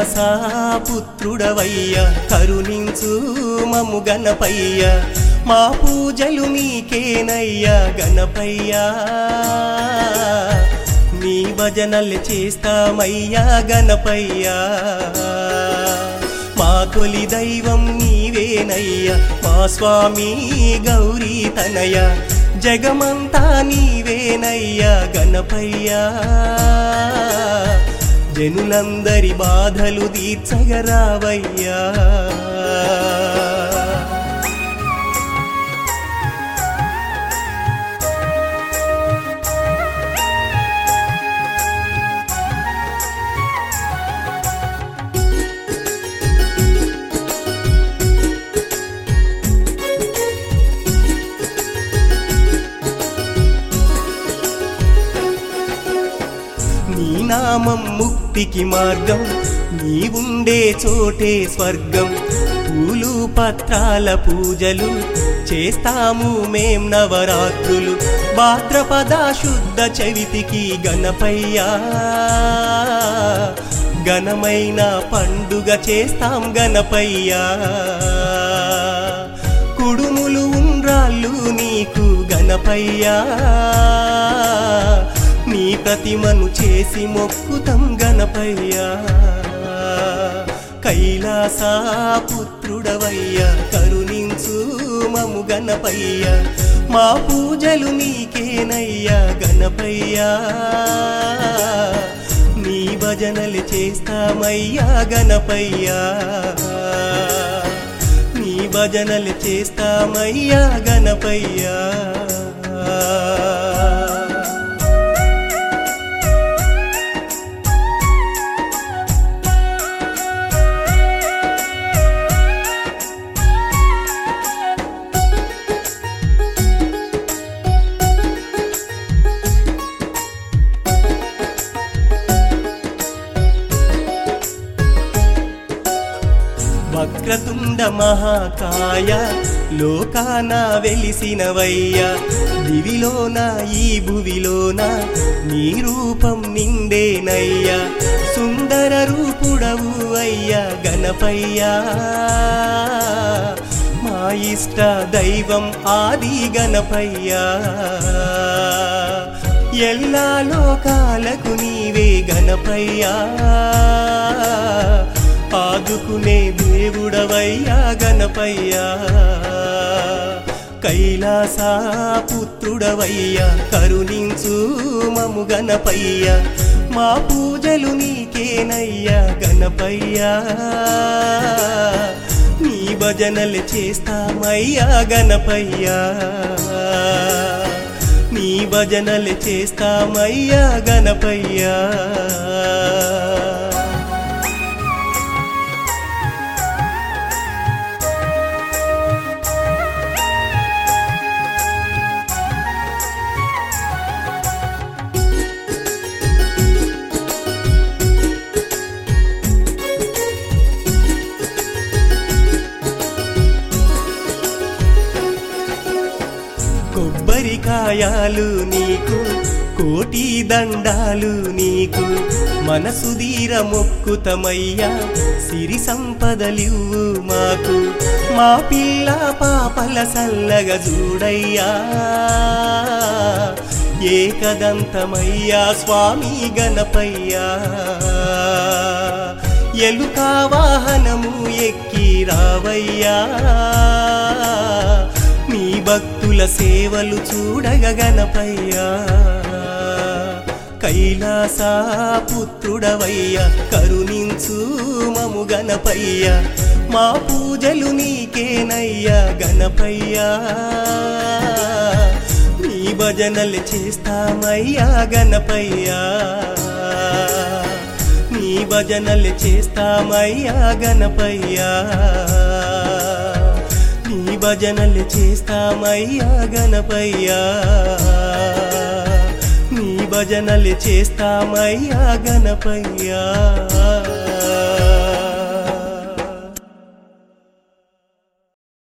కైలాసా పుత్రుడవయ్య కరుణించు మము గణపయ్య మా పూజలు నీకేనయ్యా గణపయ్యా నీ భజనలు చేస్తామయ్యా గణపయ్యా మా తొలి దైవం నీవేనయ్యా మా స్వామి గౌరీ తనయ జగమంతా నీవేనయ్యా గణపయ్యా జనులందరి బాధలు తీర్చగరావయ్యా నీ నామం ముక్తికి మార్గం నీ ఉండే చోటే స్వర్గం పూలు పత్రాల పూజలు చేస్తాము మేం నవరాత్రులు భాద్రపద శుద్ధ చవితికి గణపయ్యా ఘనమైన పండుగ చేస్తాం గణపయ్యా కుడుములు ఉండ్రాళ్ళు నీకు గణపయ్యా నీ ప్రతిమను చేసి మొక్కుతం గణపయ్యా కైలాసా పుత్రుడవయ్యా కరుణించు మము గణపయ్య మా పూజలు నీకేనయ్యా గణపయ్యా నీ భజనలు చేస్తామయ్యా గణపయ్యా నీ భజనలు చేస్తామయ్యా గణపయ్యా వక్రతుండ మహాకాయ లోకాన వెలిసినవయ్య దివిలోన ఈ భువిలోన నీ రూపం నిండేనయ్యా సుందర రూపుడవు అయ్యా గణపయ్యా మా ఇష్ట దైవం ఆది గణపయ్యా ఎల్లా లోకాలకు నీవే గణపయ్యా ఆదుకునే దేవుడవయ్యా గణపయ్యా కైలాసా పుత్రుడవయ్యా కరుణించు మము గణపయ్యా మా పూజలు నీకేనయ్యా గణపయ్యా నీ భజనలు చేస్తామయ్యా గణపయ్యా నీ భజనలు చేస్తామయ్యా గణపయ్యా కొబ్బరికాయాలు నీకు కోటి దండాలు నీకు మనసు దీర మొక్కుతమయ్యా సిరి సంపదలివ్వు మాకు మా పిల్ల పాపల సల్లగా చూడయ్యా ఏకదంతమయ్యా స్వామి గణపయ్యా ఎలుకా వాహనము ఎక్కి రావయ్యా నీ భక్తుల సేవలు చూడగ గణపయ్యా కైలాసా పుత్రుడవయ్యా కరుణించు మము గణపయ్యా మా పూజలు నీకేనయ్యా గణపయ్యా నీ భజనలు చేస్తామయ్యా గణపయ్యా నీ భజనలు చేస్తామయ్యా గణపయ్యా నీ భజనలు చేస్తామయ్యా గణపయ్యా నీ భజనలు చేస్తామయ్యా గణపయ్యా